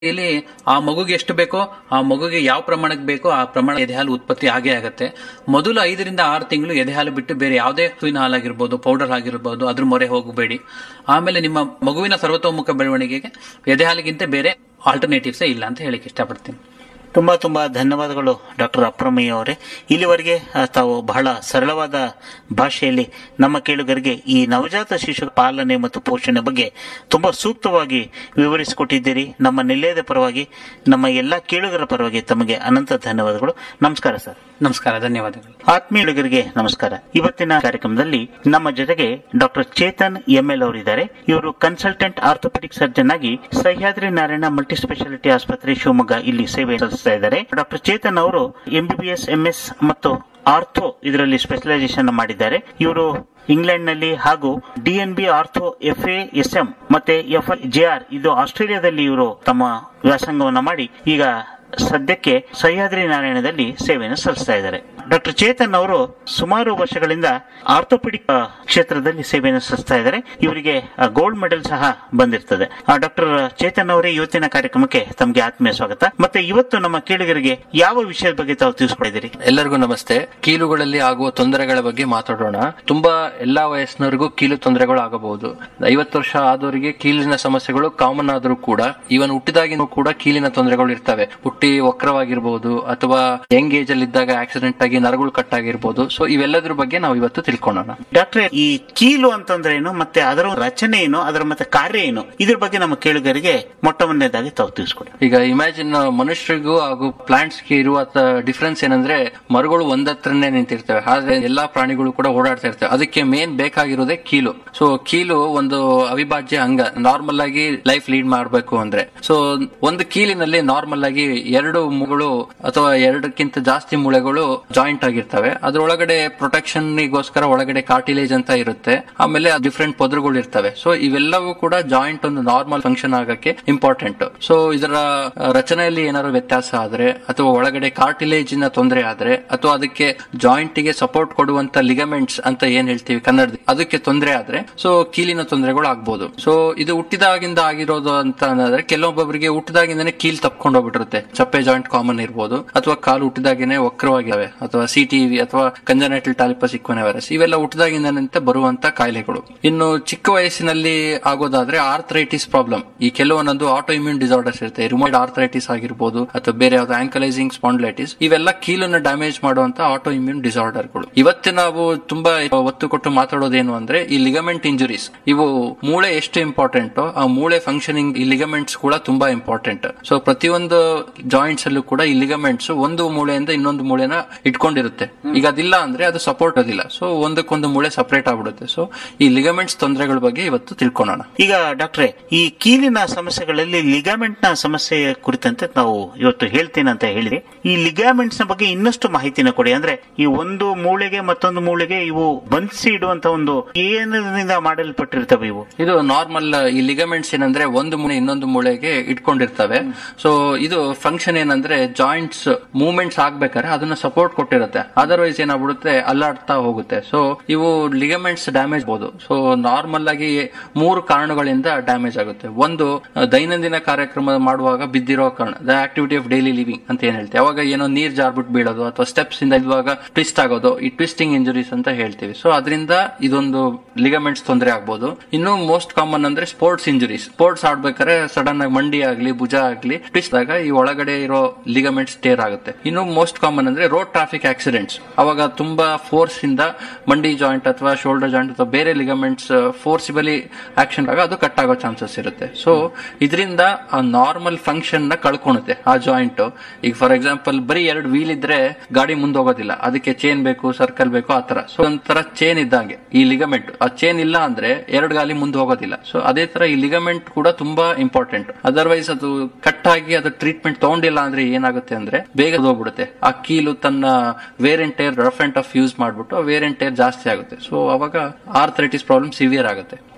ಇಲ್ಲಿ ಆ ಮಗುಗೆ ಎಷ್ಟು ಬೇಕೋ ಆ ಮಗುಗೆ ಯಾವ ಪ್ರಮಾಣಕ್ಕೆ ಬೇಕೋ ಆ ಪ್ರಮಾಣ ಎದೆ ಹಾಲು ಉತ್ಪತ್ತಿ ಆಗೇ ಆಗುತ್ತೆ ಮೊದಲು ಐದರಿಂದ ಆರು ತಿಂಗಳು ಎದೆ ಹಾಲು ಬಿಟ್ಟು ಬೇರೆ ಯಾವುದೇ ಹಸುವಿನ ಹಾಲಾಗಿರ್ಬೋದು ಪೌಡರ್ ಆಗಿರ್ಬೋದು ಅದ್ರ ಮೊರೆ ಹೋಗಬೇಡಿ ಆಮೇಲೆ ನಿಮ್ಮ ಮಗುವಿನ ಸರ್ವತೋಮುಖ ಬೆಳವಣಿಗೆಗೆ ಎದೆ ಹಾಲಿಗಿಂತ ಬೇರೆ ಆಲ್ಟರ್ನೇಟಿವ್ಸೇ ಇಲ್ಲ ಅಂತ ಹೇಳಿಕ್ಕೆ ಇಷ್ಟಪಡ್ತೀನಿ ತುಂಬಾ ತುಂಬಾ ಧನ್ಯವಾದಗಳು ಡಾಕ್ಟರ್ ಅಪ್ರಮಯ್ಯ ಅವರೇ ಇಲ್ಲಿವರೆಗೆ ಆ, ತಾವು ಬಹಳ ಸರಳವಾದ ಭಾಷೆಯಲ್ಲಿ ನಮ್ಮ ಕೇಳುಗರಿಗೆ ಈ ನವಜಾತ ಶಿಶು ಪಾಲನೆ ಮತ್ತು ಪೋಷಣೆ ಬಗ್ಗೆ ತುಂಬಾ ಸೂಕ್ತವಾಗಿ ವಿವರಿಸಿಕೊಟ್ಟಿದ್ದೀರಿ ನಮ್ಮ ನಿಲಯದ ಪರವಾಗಿ ನಮ್ಮ ಎಲ್ಲಾ ಕೇಳುಗರ ಪರವಾಗಿ ತಮಗೆ ಅನಂತ ಧನ್ಯವಾದಗಳು ನಮಸ್ಕಾರ ಸರ್ ನಮಸ್ಕಾರ ಧನ್ಯವಾದಗಳು ಆತ್ಮೀಯುಗಳಿಗೆ ನಮಸ್ಕಾರ ಇವತ್ತಿನ ಕಾರ್ಯಕ್ರಮದಲ್ಲಿ ನಮ್ಮ ಜೊತೆಗೆ ಡಾಕ್ಟರ್ ಚೇತನ್ ಎಂಎಲ್ ಅವರಿದ್ದಾರೆ ಇವರು ಕನ್ಸಲ್ಟೆಂಟ್ ಆರ್ಥೋಪೆಡಿಕ್ ಸರ್ಜನ್ ಆಗಿ ಸಹ್ಯಾದ್ರಿ ನಾರಾಯಣ ಮಲ್ಟಿ ಸ್ಪೆಷಾಲಿಟಿ ಆಸ್ಪತ್ರೆ ಶಿವಮೊಗ್ಗ ಇಲ್ಲಿ ಸೇವೆ ಸಲ್ಲಿಸ್ತಾ ಇದ್ದಾರೆ ಡಾಕ್ಟರ್ ಚೇತನ್ ಅವರು ಎಂಬಿಬಿಎಸ್ ಎಂಎಸ್ ಮತ್ತು ಆರ್ಥೋ ಇದರಲ್ಲಿ ಸ್ಪೆಷಲೈಸೇಷನ್ ಮಾಡಿದ್ದಾರೆ ಇವರು ಇಂಗ್ಲೆಂಡ್ ನಲ್ಲಿ ಹಾಗೂ D N B ortho F A S M ಮತ್ತೆ ಎಫ್ ಜೆ ಆರ್ ಇದು ಆಸ್ಟ್ರೇಲಿಯಾದಲ್ಲಿ ಇವರು ತಮ್ಮ ವ್ಯಾಸಂಗವನ್ನ ಮಾಡಿ ಈಗ ಸದ್ಯಕ್ಕೆ ಸಹ್ಯಾದ್ರಿ ನಾರಾಯಣದಲ್ಲಿ ಸೇವೆಯನ್ನು ಸಲ್ಲಿಸ್ತಾ ಇದ್ದಾರೆ ಡಾಕ್ಟರ್ ಚೇತನ್ ಅವರು ಸುಮಾರು ವರ್ಷಗಳಿಂದ ಆರ್ಥೋಪೆಡಿಕ್ ಆ, ಕ್ಷೇತ್ರದಲ್ಲಿ ಸೇವೆಯನ್ನು ಸಲ್ಲಿಸ್ತಾ ಇದ್ದಾರೆ ಇವರಿಗೆ ಗೋಲ್ಡ್ ಮೆಡಲ್ ಸಹ ಬಂದಿರ್ತದೆ ಡಾಕ್ಟರ್ ಚೇತನ್ ಅವರೇ ಇವತ್ತಿನ ಕಾರ್ಯಕ್ರಮಕ್ಕೆ ತಮಗೆ ಆತ್ಮೀಯ ಸ್ವಾಗತ ಮತ್ತೆ ಇವತ್ತು ನಮ್ಮ ಕೇಳುಗರಿಗೆ ಯಾವ ವಿಷಯದ ಬಗ್ಗೆ ತಾವು ತಿಳಿಸ್ಕೊಡಿದ್ದೀರಿ ಎಲ್ಲರಿಗೂ ನಮಸ್ತೆ ಕೀಲುಗಳಲ್ಲಿ ಆಗುವ ತೊಂದರೆಗಳ ಬಗ್ಗೆ ಮಾತಾಡೋಣ ತುಂಬಾ ಎಲ್ಲಾ ವಯಸ್ಸಿನವರಿಗೂ ಕೀಲು ತೊಂದರೆಗಳು ಆಗಬಹುದು ಐವತ್ತು ವರ್ಷ ಆದವರಿಗೆ ಕೀಲಿನ ಸಮಸ್ಯೆಗಳು ಕಾಮನ್ ಆದರೂ ಕೂಡ ಇವನ್ ಹುಟ್ಟಿದಾಗಿನೂ ಕೂಡ ಕೀಲಿನ ತೊಂದರೆಗಳು ಇರ್ತವೆ ಹುಟ್ಟಿ ವಕ್ರವಾಗಿರ್ಬೋದು ಅಥವಾ ಯಂಗ್ ಏಜ್ ಅಲ್ಲಿ ಇದ್ದಾಗ ಆಕ್ಸಿಡೆಂಟ್ ಆಗಿ ನರಗಳು ಕಟ್ ಆಗಿರ್ಬೋದು ಸೊ ಇವೆಲ್ಲದ್ರ ಬಗ್ಗೆ ನಾವು ಇವತ್ತು ತಿಳ್ಕೊಳ್ಳೋಣ ಡಾಕ್ಟ್ರೆ ಈ ಕೀಲು ಅಂತಂದ್ರೆ ಏನು ಮತ್ತೆ ಅದರ ರಚನೆ ಏನು ಅದರ ಮತ್ತೆ ಕಾರ್ಯ ಏನು ಇದ್ರ ಬಗ್ಗೆ ನಮ್ಮ ಕೇಳುಗರಿಗೆ ಮೊಟ್ಟ ಮೊದಲನೇದಾಗಿ ತಾವು ತಿಳಿಸ್ಕೊಡಿ ಈಗ ಇಮ್ಯಾಜಿನ್ ಮನುಷ್ಯರಿಗೂ ಹಾಗೂ ಪ್ಲಾಂಟ್ಸ್ ಗೆ ಇರುವ ಡಿಫ್ರೆನ್ಸ್ ಏನಂದ್ರೆ ಮರಗಳು ಒಂದತ್ರನೇ ನಿಂತಿರ್ತವೆ ಆದ್ರೆ ಎಲ್ಲಾ ಪ್ರಾಣಿಗಳು ಕೂಡ ಓಡಾಡ್ತಾ ಇರ್ತವೆ ಅದಕ್ಕೆ ಮೇನ್ ಬೇಕಾಗಿರೋದೇ ಕೀಲು ಸೊ ಕೀಲು ಒಂದು ಅವಿಭಾಜ್ಯ ಅಂಗ ನಾರ್ಮಲ್ ಆಗಿ ಲೈಫ್ ಲೀಡ್ ಮಾಡಬೇಕು ಅಂದ್ರೆ ಸೊ ಒಂದು ಕೀಲಿನಲ್ಲಿ ನಾರ್ಮಲ್ ಆಗಿ ಎರಡು ಮೂಳೆಗಳು ಅಥವಾ ಎರಡಕ್ಕಿಂತ ಜಾಸ್ತಿ ಮೂಳೆಗಳು ಜಾಯಿಂಟ್ ಆಗಿರ್ತವೆ ಅದ್ರೊಳಗಡೆ ಪ್ರೊಟೆಕ್ಷನ್ ಗೋಸ್ಕರ ಒಳಗಡೆ ಕಾರ್ಟಿಲೇಜ್ ಅಂತ ಇರುತ್ತೆ ಆಮೇಲೆ ಡಿಫ್ರೆಂಟ್ ಪದರುಗಳು ಇರ್ತವೆ ಸೊ ಇವೆಲ್ಲವೂ ಕೂಡ ಜಾಯಿಂಟ್ ಒಂದು ನಾರ್ಮಲ್ ಫಂಕ್ಷನ್ ಆಗಕ್ಕೆ ಇಂಪಾರ್ಟೆಂಟ್ ಸೊ ಇದರ ಆ, ರಚನೆಯಲ್ಲಿ ಏನಾದ್ರು ವ್ಯತ್ಯಾಸ ಆದ್ರೆ ಅಥವಾ ಒಳಗಡೆ ಕಾರ್ಟಿಲೇಜಿನ ತೊಂದರೆ ಆದ್ರೆ ಅಥವಾ ಅದಕ್ಕೆ ಜಾಯಿಂಟ್ ಗೆ ಸಪೋರ್ಟ್ ಕೊಡುವಂತ ಲಿಗಮೆಂಟ್ಸ್ ಅಂತ ಏನ್ ಹೇಳ್ತೀವಿ ಕನ್ನಡದಲ್ಲಿ ಅದಕ್ಕೆ ತೊಂದರೆ ಆದ್ರೆ ಸೊ ಕೀಲಿನ ತೊಂದರೆಗಳು ಆಗ್ಬೋದು ಸೊ ಇದು ಹುಟ್ಟಿದಾಗಿಂದ ಆಗಿರೋದು ಅಂತ ಅಂದ್ರೆ ಕೆಲವೊಬ್ಬೊಬ್ಬರಿಗೆ ಹುಟ್ಟಿದಾಗಿಂದನೇ ಕೀಲ್ ತಪ್ಕೊಂಡು ಹೋಗ್ಬಿಟ್ಟಿರುತ್ತೆ ಚಪ್ಪೆ ಜಾಯಿಂಟ್ ಕಾಮನ್ ಇರ್ಬೋದು ಅಥವಾ ಕಾಲು ಹುಟ್ಟಿದಾಗಿನೇ ವಕ್ರವಾಗಿವೆ ಅಥವಾ ಸಿ ವಿ ಅಥವಾ ಕಂಜನೈಟಲ್ ಟಾಲಿಪಸ್ ಇಕ್ವನೆವರಸ್ ಇವೆಲ್ಲ ಹುಟ್ಟಿದಾಗಿಂದನಂತೆ ಬರುವಂತ ಕಾಯಿಲೆಗಳು ಇನ್ನು ಚಿಕ್ಕ ವಯಸ್ಸಿನಲ್ಲಿ ಆಗೋದಾದ್ರೆ ಆರ್ಥರೈಟಿಸ್ ಪ್ರಾಬ್ಲಮ್ ಈ ಕೆಲವೊಂದೊಂದು ಆಟೋ ಇಮ್ಯೂನ್ ಡಿಸಾರ್ಡರ್ಸ್ ಇರುತ್ತೆ ರಿಮೋಟ್ ಆರ್ಥರೈಟಿಸ್ ಆಗಿರ್ಬೋದು ಅಥವಾ ಬೇರೆ ಯಾವ್ದು ಆಂಕಲೈಸಿಂಗ್ ಸ್ಪಾಂಡ್ಲೈಟಿಸ್ ಇವೆಲ್ಲ ಕೀಲನ್ನು ಡ್ಯಾಮೇಜ್ ಮಾಡುವಂತ ಆಟೋ ಇಮ್ಯೂನ್ ಡಿಸಾರ್ಡರ್ಗಳು ಇವತ್ತು ನಾವು ತುಂಬಾ ಒತ್ತು ಕೊಟ್ಟು ಮಾತಾಡೋದೇನು ಅಂದ್ರೆ ಈ ಲಿಗಮೆಂಟ್ ಇಂಜುರೀಸ್ ಇವು ಮೂಳೆ ಎಷ್ಟು ಇಂಪಾರ್ಟೆಂಟ್ ಆ ಮೂಳೆ ಫಂಕ್ಷನಿಂಗ್ ಈ ಲಿಗಮೆಂಟ್ಸ್ ಕೂಡ ತುಂಬಾ ಇಂಪಾರ್ಟೆಂಟ್ ಸೊ ಪ್ರತಿಯೊಂದು ಜಾಯಿಂಟ್ಸ್ ಅಲ್ಲೂ ಕೂಡ ಈ ಲಿಗಮೆಂಟ್ಸ್ ಒಂದು ಮೂಳೆಯಿಂದ ಇನ್ನೊಂದು ಮೂಳೆನ ಇಟ್ಕೊಂಡಿರುತ್ತೆ ಈಗ ಅದಿಲ್ಲ ಅಂದ್ರೆ ಅದು ಸಪೋರ್ಟ್ ಅದಿಲ್ಲ ಸೊ ಒಂದಕ್ಕೊಂದು ಮೂಳೆ ಸಪರೇಟ್ ಆಗ್ಬಿಡುತ್ತೆ ಸೊ ಈ ಲಿಗಮೆಂಟ್ಸ್ ತೊಂದರೆಗಳ ಬಗ್ಗೆ ಇವತ್ತು ತಿಳ್ಕೊಳ್ಳೋಣ ಈಗ ಡಾಕ್ಟ್ರೆ ಈ ಕೀಲಿನ ಸಮಸ್ಯೆಗಳಲ್ಲಿ ಲಿಗಾಮೆಂಟ್ ನ ಸಮಸ್ಯೆ ಕುರಿತಂತೆ ನಾವು ಇವತ್ತು ಹೇಳ್ತೀನಿ ಅಂತ ಹೇಳಿದ್ರಿ ಈ ಲಿಗಾಮೆಂಟ್ಸ್ ನ ಬಗ್ಗೆ ಇನ್ನಷ್ಟು ಮಾಹಿತಿನ ಕೊಡಿ ಅಂದ್ರೆ ಈ ಒಂದು ಮೂಳೆಗೆ ಮತ್ತೊಂದು ಮೂಳೆಗೆ ಇವು ಬಂಧಿಸಿ ಇಡುವಂತ ಒಂದು ಏನದಿಂದ ಮಾಡಲ್ಪಟ್ಟಿರ್ತವೆ ಇವು ಇದು ನಾರ್ಮಲ್ ಈ ಲಿಗಮೆಂಟ್ಸ್ ಏನಂದ್ರೆ ಒಂದು ಮೂಳೆ ಇನ್ನೊಂದು ಮೂಳೆಗೆ ಇಟ್ಕೊಂಡಿರ್ತವೆ ಸೊ ಇದು ಫಂಕ್ಷನ್ ಏನಂದ್ರೆ ಜಾಯಿಂಟ್ಸ್ ಮೂವ್ಮೆಂಟ್ಸ್ ಆಗ್ಬೇಕಾದ್ರೆ ಅದನ್ನ ಸಪೋರ್ಟ್ ಕೊಟ್ಟಿರುತ್ತೆ ಅದರ್ವೈಸ್ ಏನಾಗ್ಬಿಡುತ್ತೆ ಅಲ್ಲಾಡ್ತಾ ಹೋಗುತ್ತೆ ಸೊ ಇವು ಲಿಗಮೆಂಟ್ಸ್ ಡ್ಯಾಮೇಜ್ ಬಹುದು ಸೊ ನಾರ್ಮಲ್ ಆಗಿ ಮೂರು ಕಾರಣಗಳಿಂದ ಡ್ಯಾಮೇಜ್ ಆಗುತ್ತೆ ಒಂದು ಅಹ್, ದೈನಂದಿನ ಕಾರ್ಯಕ್ರಮ ಮಾಡುವಾಗ ಬಿದ್ದಿರೋ ಕಾರಣ the activity of daily living ಅಂತ ಏನ್ ಹೇಳ್ತೀವಿ ಅವಾಗ ಏನೋ ನೀರ್ ಜಾರ್ಬಿಟ್ಟು ಬೀಳೋದು ಅಥವಾ ಸ್ಟೆಪ್ಸ್ ಇಂದ ಇರುವಾಗ ಟ್ವಿಸ್ಟ್ ಆಗೋದು ಈ ಟ್ವಿಸ್ಟಿಂಗ್ ಇಂಜುರೀಸ್ ಅಂತ ಹೇಳ್ತೀವಿ ಸೊ ಅದರಿಂದ ಇದೊಂದು ಲಿಗಮೆಂಟ್ಸ್ ತೊಂದರೆ ಆಗ್ಬೋದು ಇನ್ನು ಮೋಸ್ಟ್ ಕಾಮನ್ ಅಂದ್ರೆ ಸ್ಪೋರ್ಟ್ಸ್ ಇಂಜುರೀಸ್ ಸ್ಪೋರ್ಟ್ಸ್ ಆಡ್ಬೇಕಾದ್ರೆ ಸಡನ್ ಆಗಿ ಮಂಡಿ ಆಗ್ಲಿ ಭುಜ ಆಗ್ಲಿ ಟ್ವಿಸ್ಟ್ ಆಗ ಈ ಒಳಗಡೆ ಇರೋ ಲಿಗಮೆಂಟ್ಸ್ ಟೇರ್ ಆಗುತ್ತೆ ಇನ್ನು ಮೋಸ್ಟ್ ಕಾಮನ್ ಅಂದ್ರೆ ರೋಡ್ ಟ್ರಾಫಿಕ್ ಆಕ್ಸಿಡೆಂಟ್ಸ್ ಅವಾಗ ತುಂಬಾ ಫೋರ್ಸ್ ಇಂದ ಮಂಡಿ ಜಾಯಿಂಟ್ ಅಥವಾ ಶೋಲ್ಡರ್ ಜಾಯಿಂಟ್ ಅಥವಾ ಬೇರೆ ಲಿಗಮೆಂಟ್ಸ್ ಫೋರ್ಸಿಬಲಿ ಆಕ್ಷನ್ ಆಗ ಅದು ಕಟ್ ಆಗೋ ಚಾನ್ಸಸ್ ಇರುತ್ತೆ ಸೊ ಇದರಿಂದ ಆ ನಾರ್ಮಲ್ ಫಂಕ್ಷನ್ ನ ಕಳ್ಕೊಳುತ್ತೆ ಆ ಜಾಯಿಂಟ್ ಈಗ ಫಾರ್ ಎಕ್ಸಾಂಪಲ್ ಬರೀ ಎರಡು ವೀಲ್ ಇದ್ರೆ ಗಾಡಿ ಮುಂದೆ ಹೋಗೋದಿಲ್ಲ ಅದಕ್ಕೆ ಚೇನ್ ಬೇಕು ಸರ್ಕಲ್ ಬೇಕು ಆತರ ಸೊ ಒಂಥರ ಚೇನ್ ಇದ್ದಂಗೆ ಈ ಲಿಗಮೆಂಟ್ ಆ ಚೇನ್ ಇಲ್ಲ ಅಂದ್ರೆ ಎರಡು ಗಾಲಿ ಮುಂದೆ ಹೋಗೋದಿಲ್ಲ ಸೊ ಅದೇ ತರ ಈ ಲಿಗಮೆಂಟ್ ಕೂಡ ತುಂಬಾ ಇಂಪಾರ್ಟೆಂಟ್ ಅದರ್ವೈಸ್ ಅದು ಕಟ್ ಆಗಿ ಅದು ಟ್ರೀಟ್ಮೆಂಟ್ ತಗೊಂಡಿಲ್ಲ ಅಂದ್ರೆ ಏನಾಗುತ್ತೆ ಅಂದ್ರೆ ಬೇಗ ಹೋಗ್ಬಿಡುತ್ತೆ ಆ ಕೀಲು ತನ್ನ wear and tear rough and tough use ಮಾಡ್ಬಿಟ್ಟು ವೇರ್ ಅಂಡ್ ಟೇರ್ ಜಾಸ್ತಿ ಆಗುತ್ತೆ ಸೊ ಅವಾಗ ಆರ್ಥರೈಟಿಸ್ ಪ್ರಾಬ್ಲಮ್ ಸಿವಿಯರ್ ಆಗುತ್ತೆ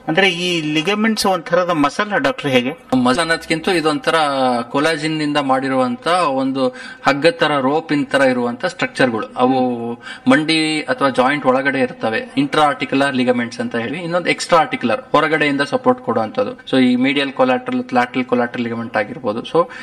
ಅಂದ್ರೆ ಈ ಲಿಗಮೆಂಟ್ಸ್ ಒಂಥರದ ಮಸಾಲ ಡಾಕ್ಟರ್ ಹೇಗೆ ಮಜಲ್ ಅನ್ನೋದಕ್ಕಿಂತ ಇದೊಂಥರ ಕೊಲಾಜಿನ್ ನಿಂದ ಮಾಡಿರುವಂತ ಒಂದು ಹಗ್ಗದ ತರ ರೋಪಿನ್ ತರ ಇರುವಂತ ಸ್ಟ್ರಕ್ಚರ್ಗಳು ಅವು ಮಂಡಿ ಅಥವಾ ಜಾಯಿಂಟ್ ಒಳಗಡೆ ಇರ್ತವೆ ಇಂಟ್ರಾ ಆರ್ಟಿಕುಲರ್ ಲಿಗಮೆಂಟ್ಸ್ ಅಂತ ಹೇಳಿ ಇನ್ನೊಂದು ಎಕ್ಸ್ಟ್ರಾ ಆರ್ಟಿಕುಲರ್ ಹೊರಗಡೆಯಿಂದ ಸಪೋರ್ಟ್ ಕೊಡುವಂತದ್ದು ಸೊ ಈ medial collateral lateral collateral ligament ಆಗಿರ್ಬೋದು ಸೊ